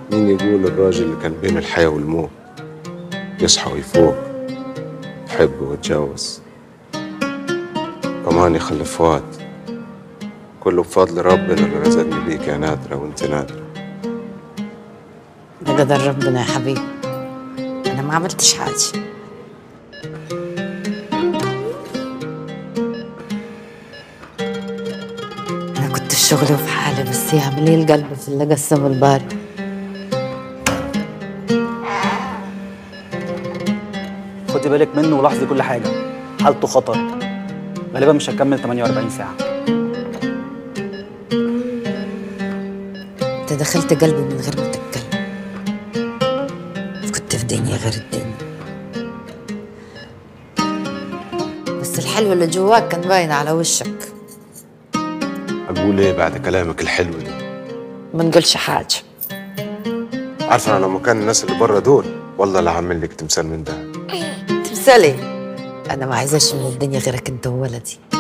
مين يقول الراجل اللي كان بين الحياة والموت يصحى ويفوق يحب ويتجوز كمان يخلف واد كله بفضل ربنا اللي رزقني بيك يا نادرة وانت نادرة ده قدر ربنا يا حبيبي انا ما عملتش حاجه انا كنت في شغلي وفي حالي بس يعمل لي القلب في اللي قسمه الباري خدي بالك منه ولاحظي كل حاجه حالته خطر غالبا مش هتكمل 48 ساعه انت دخلت قلبي من غير ما تتكلم كنت في دنيا غير الدنيا بس الحلو اللي جواك كان باين على وشك أقول إيه بعد كلامك الحلو ده ما نقولش حاجه عارفة أنا لو مكان الناس اللي برا دول والله لا هعمل لك تمثال من ده تمثالي انا ما عايزاش من الدنيا غيرك انت وولدي